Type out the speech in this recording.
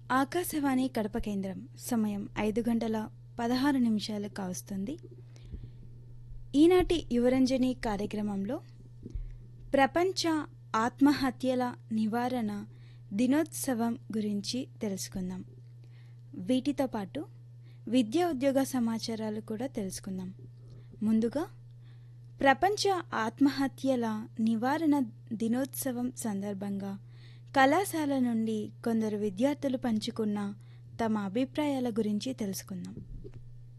ఆకాశవాణి కడప కేంద్రం సమయం ఐదు గంటల పదహారు నిమిషాలు కావస్తుంది ఈనాటి యువరంజని కార్యక్రమంలో ప్రపంచ ఆత్మహత్యల నివారణ దినోత్సవం గురించి తెలుసుకుందాం వీటితో పాటు విద్యా ఉద్యోగ సమాచారాలు కూడా తెలుసుకుందాం ముందుగా ప్రపంచ ఆత్మహత్యల నివారణ దినోత్సవం సందర్భంగా కళాశాల నుండి కొందరు విద్యార్థులు పంచుకున్న తమ అభిప్రాయాల గురించి తెలుసుకుందాం